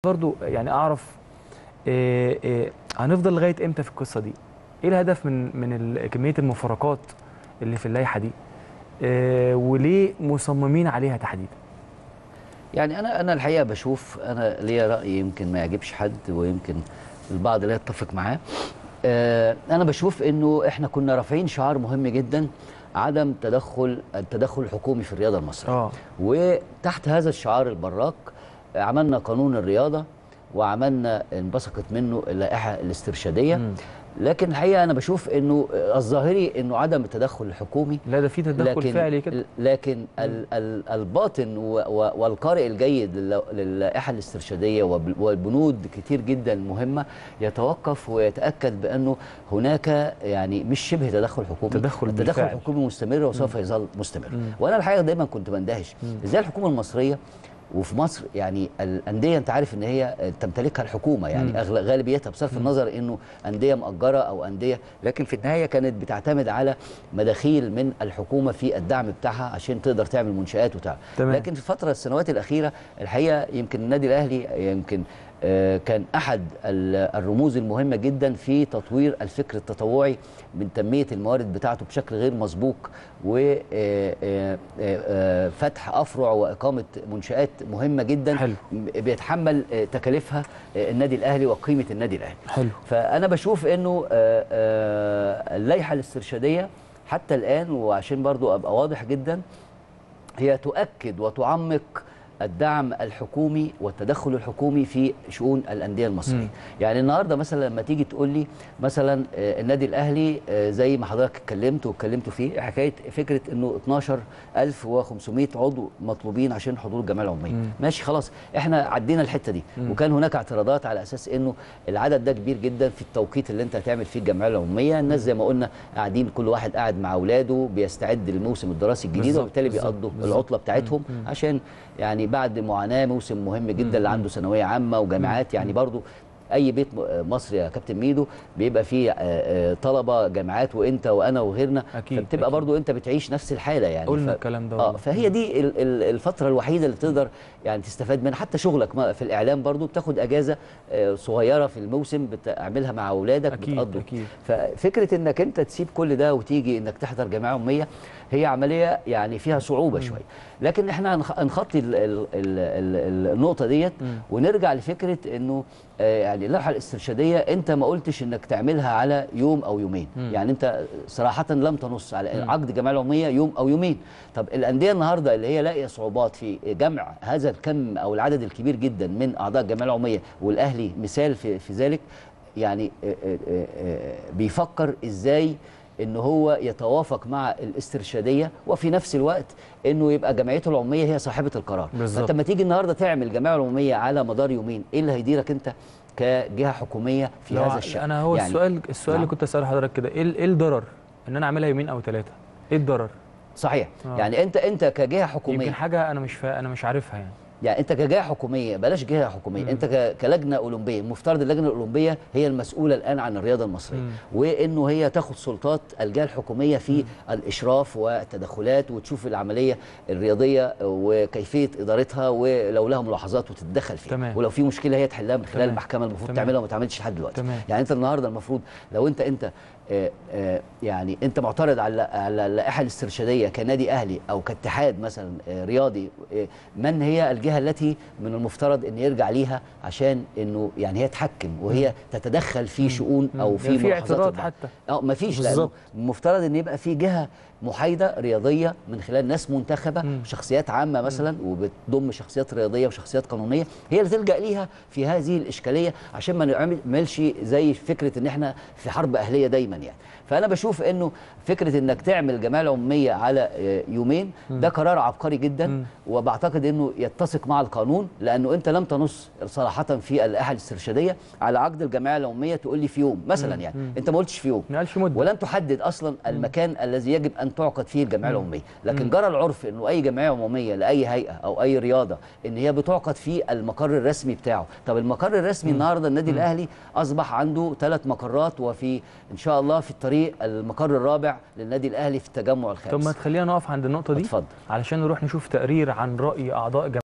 برضو يعني اعرف إيه إيه هنفضل لغايه امتى في القصه دي ايه الهدف من من ال- كميه المفارقات اللي في اللائحه دي إيه وليه مصممين عليها تحديدا يعني انا انا الحقيقه بشوف انا ليا راي يمكن ما يعجبش حد ويمكن البعض لا يتفق معاه آه، انا بشوف انه احنا كنا رافعين شعار مهم جدا عدم تدخل التدخل الحكومي في الرياضه المصريه اه وتحت هذا الشعار البراق عملنا قانون الرياضه وعملنا انبثقت منه اللائحه الاسترشاديه مم. لكن الحقيقه انا بشوف انه الظاهري انه عدم التدخل الحكومي لا ده في تدخل لكن فعلي كده لكن ال ال الباطن و- و- والقارئ الجيد لل- للائحه الاسترشاديه وب- والبنود كتير جدا مهمه يتوقف ويتاكد بانه هناك يعني مش شبه تدخل حكومي تدخل التدخل بالفعل. الحكومي مستمر وسوف يظل مستمر مم. وانا الحقيقه دايما كنت بندهش ازاي الحكومه المصريه وفي مصر يعني الانديه انت عارف ان هي تمتلكها الحكومه مم. يعني أغل- غالبيتها بصرف النظر انه انديه مؤجره او انديه لكن في النهايه كانت بتعتمد على مداخيل من الحكومه في الدعم بتاعها عشان تقدر تعمل منشات وتعمل تمام. لكن في الفتره السنوات الاخيره الحقيقه يمكن النادي الاهلي يمكن آه، كان احد ال- الرموز المهمه جدا في تطوير الفكر التطوعي من تنميه الموارد بتاعته بشكل غير مسبوق وفتح افرع واقامه منشات مهمه جدا حلو. بيتحمل آه، تكاليفها آه، النادي الاهلي وقيمه النادي الاهلي حلو فانا بشوف انه آه، آه، اللائحه الاسترشاديه حتى الان وعشان برضو ابقى واضح جدا هي تؤكد وتعمق الدعم الحكومي والتدخل الحكومي في شؤون الانديه المصريه مم. يعني النهارده مثلا لما تيجي تقول لي مثلا آه، النادي الاهلي آه، زي ما حضرتك اتكلمت واتكلمتوا فيه حكايه فكره انه 12500 عضو مطلوبين عشان حضور الجمعيه العموميه مم. ماشي خلاص احنا عدينا الحته دي مم. وكان هناك اعتراضات على اساس انه العدد ده كبير جدا في التوقيت اللي انت هتعمل فيه الجمعيه العموميه الناس زي ما قلنا قاعدين كل واحد قاعد مع اولاده بيستعد للموسم الدراسي الجديد بالظبط، وبالتالي بالظبط، بيقضوا بالظبط. العطله بتاعتهم مم. عشان يعني بعد معاناه موسم مهم جدا اللي عنده ثانويه عامه وجامعات يعني برضو اي بيت م- مصري يا كابتن ميدو بيبقى فيه آه، آه، طلبه جامعات وانت وانا وغيرنا أكيد، فبتبقى أكيد. برضو انت بتعيش نفس الحاله يعني قلنا ف- الكلام ده اه والله. فهي دي ال- ال- الفتره الوحيده اللي تقدر يعني تستفاد منها حتى شغلك ما- في الاعلام برضو بتاخد اجازه آه، صغيره في الموسم بتعملها مع اولادك أكيد، بتقضوا أكيد. ففكره انك انت تسيب كل ده وتيجي انك تحضر جمعيه عموميه هي عمليه يعني فيها صعوبه شويه لكن احنا هنخ- هنخطي ال- ال- ال- ال- النقطه ديت مم. ونرجع لفكره انه آه، يعني اللائحه الاسترشاديه انت ما قلتش انك تعملها على يوم او يومين مم. يعني انت صراحه لم تنص على مم. عقد الجمعيه العموميه يوم او يومين طب الانديه النهارده اللي هي لاقيه صعوبات في جمع هذا الكم او العدد الكبير جدا من اعضاء الجمعيه العموميه والاهلي مثال في في ذلك يعني آه، آه، آه، آه، بيفكر ازاي ان هو يتوافق مع الاسترشاديه وفي نفس الوقت انه يبقى جمعيته العموميه هي صاحبه القرار بالظبط. فانت لما تيجي النهارده تعمل جمعيه عموميه على مدار يومين ايه اللي هيديرك انت كجهه حكوميه في لو هذا ع- الشان انا هو يعني السؤال السؤال اللي نعم. كنت اساله حضرتك كده ايه ال- ايه الضرر ان انا اعملها يومين او ثلاثه ايه الضرر صحيح آه. يعني انت انت كجهه حكوميه يمكن حاجه انا مش فا... انا مش عارفها يعني يعني انت كجهه حكوميه بلاش جهه حكوميه مم. انت ك- كلجنه اولمبيه المفترض اللجنه الاولمبيه هي المسؤوله الان عن الرياضه المصريه مم. وانه هي تاخد سلطات الجهه الحكوميه في الاشراف والتدخلات وتشوف العمليه الرياضيه وكيفيه ادارتها ولو لها ملاحظات وتتدخل فيها تمام. ولو في مشكله هي تحلها من خلال تمام. المحكمه المفروض تمام. تعملها وما تعملش لحد دلوقتي تمام. يعني انت النهارده المفروض لو انت انت آه، آه، يعني انت معترض على على اللائحه الاسترشاديه كنادي اهلي او كاتحاد مثلا آه، رياضي آه، من هي الجهه التي من المفترض ان يرجع ليها عشان انه يعني هي تحكم وهي تتدخل في شؤون او مم. في يعني في ملاحظات اعتراض البعض. حتى. اه ما فيش لانه بالظبط. المفترض ان يبقى في جهه محايده رياضيه من خلال ناس منتخبه مم. شخصيات عامه مثلا وبتضم شخصيات رياضيه وشخصيات قانونيه هي اللي تلجا ليها في هذه الاشكاليه عشان ما نعملش زي فكره ان احنا في حرب اهليه دايما يعني فانا بشوف انه فكره انك تعمل جمعيه العموميه على آه، يومين ده قرار عبقري جدا مم. وبعتقد انه يتسق مع القانون لانه انت لم تنص صراحه في اللائحه الاسترشاديه على عقد الجمعيه العموميه تقول لي في يوم مثلا يعني مم. انت ما قلتش في يوم ما قالش مده ولم تحدد اصلا المكان الذي يجب ان تعقد فيه الجمعيه العموميه لكن جرى العرف انه اي جمعيه عموميه لاي هيئه او اي رياضه ان هي بتعقد في المقر الرسمي بتاعه طب المقر الرسمي النهارده النادي الاهلي اصبح عنده ثلاث مقرات وفي ان شاء الله في الطريق المقر الرابع للنادي الاهلي في التجمع الخامس طب ما تخلينا نقف عند النقطه دي اتفضل. علشان نروح نشوف تقرير عن راي اعضاء